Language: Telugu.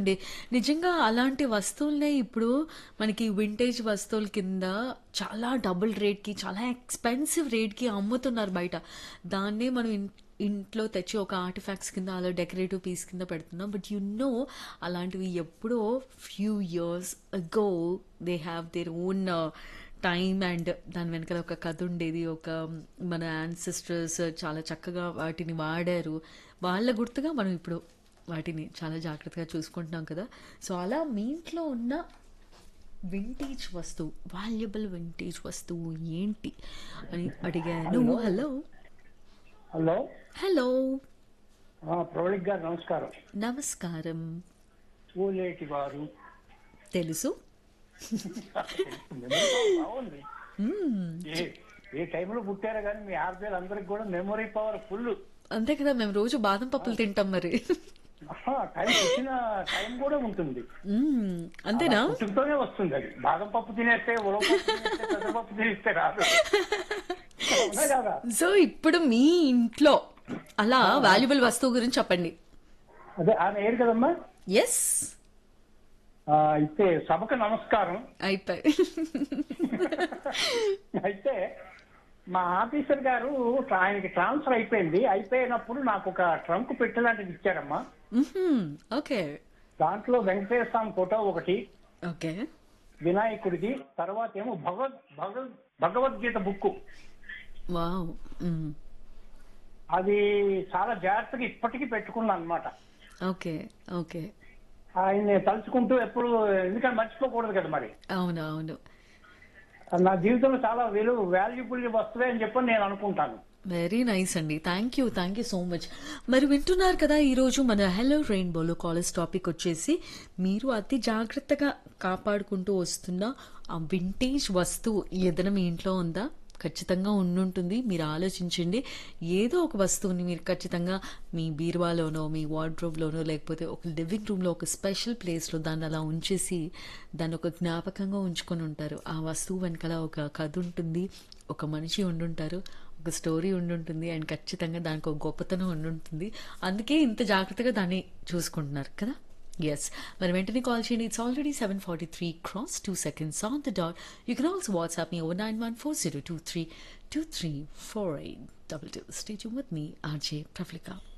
అండి. నిజంగా అలాంటి వస్తువులనే ఇప్పుడు మనకి వింటేజ్ వస్తువుల కింద చాలా డబుల్ రేట్‌కి, చాలా ఎక్స్‌పెన్సివ్ రేట్‌కి అమ్ముతున్నారు బయట. దాన్నే మనం ఇన్ ఇంట్లో తెచ్చి ఒక ఆర్టిఫాక్ట్స్ కింద అలా డెకరేటివ్ పీస్ కింద పెడుతున్నాం. బట్ యూ నో అలాంటివి ఎప్పుడో few years ago they have their own time and దాని వెనకాల ఒక కథ ఉండేది. ఒక మన యాన్సెస్టర్స్ చాలా చక్కగా వాటిని వాడారు. వాళ్ళ గుర్తుగా మనం ఇప్పుడు వాటిని చాలా జాగ్రత్తగా చూసుకుంటున్నాం కదా! సో, అలా మీ ఇంట్లో ఉన్న వింటేజ్ వస్తువు, వాల్యుబుల్ వింటేజ్ వస్తువు ఏంటి అని అడిగాను. హలో. హలో! Hello hello! ఆ, ప్రవళిక్ గారు నమస్కారం నమస్కారం. పూలేటి వారు తెలుసు. మెమరీ బాగుంది హ్మ్. ఏ ఏ టైంలో పుట్టారో కానీ మీ ఆర్బీఎల్ అందరికి కూడా మెమరీ పవర్ ఫుల్ అంతే కదా! మేము రోజు బాదం పప్పులు తింటాం మరి. టైం వచ్చిన టైం కూడా ఉంటుంది హ్మ్. అంతేనా? అలా పుట్టుకతోనే వస్తుంది అది బాదం పప్పు తినేస్తే ఉలవ పప్పు తినేస్తే పెసరపప్పు తినేస్తే రాదు అవునా కదా సో, ఇప్పుడు మీ ఇంట్లో అలా వాల్యుబుల్ వస్తువు గురించి చెప్పండి. అదే ఆయన ఏరు కదమ్మా యెస్. ఆ, అయితే సభకు నమస్కారం అయిపోయి. అయితే మా ఆఫీసర్ గారు ఆయనకి ట్రాన్స్ఫర్ అయిపోయింది అయిపోయినప్పుడు నాకు ఒక ట్రంక్ పెట్టేలాంటిది ఇచ్చారమ్మా హుహు. ఓకే. దాంట్లో వెంకటేశ్వర స్వామి ఫోటో ఒకటి ఓకే. వినాయకుడిది తర్వాత ఏమో భగవద్ భగవద్ భగవద్గీత బుక్ వావ్! హ్మ్. అది చాలా జాగ్రత్తగా ఇప్పటికీ పెట్టుకున్నాను అనమాట ఓకే. ఓకే. ఆయన్ని తలుచుకుంటూ ఎప్పుడు ఎందుకంటే మర్చిపోకూడదు కదా మరి అవును. అవును. నా జీవితంలో చాలా విలువ వాల్యుబుల్ వస్తువే అని చెప్పని నేను అనుకుంటాను వెరీ నైస్ అండి. Thank you. Thank you so much. మరి వింటున్నారు కదా ఈరోజు మన హెలో రెయిన్బోలో కాలేజ్ టాపిక్ వచ్చేసి మీరు అతి జాగ్రత్తగా కాపాడుకుంటూ వస్తున్న ఆ వింటేజ్ వస్తువు ఏదైనా మీ ఇంట్లో ఉందా? ఖచ్చితంగా ఉండుంటుంది. మీరు ఆలోచించండి. ఏదో ఒక వస్తువుని మీరు ఖచ్చితంగా మీ బీరువాలోనో, మీ వార్డ్రోబ్‌లోనో లేకపోతే ఒక లివింగ్ రూమ్‌లో ఒక స్పెషల్ ప్లేస్‌లో దాన్ని అలా ఉంచేసి దాన్ని ఒక జ్ఞాపకంగా ఉంచుకొని ఉంటారు. ఆ వస్తువు వెనకాల ఒక కథ ఉంటుంది. ఒక మనిషి ఉండుంటారు. ఒక స్టోరీ ఉండుంటుంది. అండ్ ఖచ్చితంగా దానికి ఒక గొప్పతనం ఉండుంటుంది. అందుకే ఇంత జాగ్రత్తగా దాన్ని చూసుకుంటున్నారు కదా! యెస్. మరి వెంటనే కాల్ చేయండి. It's already 7:43 cross 2 seconds on the dot. You can also WhatsApp me 0914023234822. Stay tune with me RJ ప్రఫ్లిక.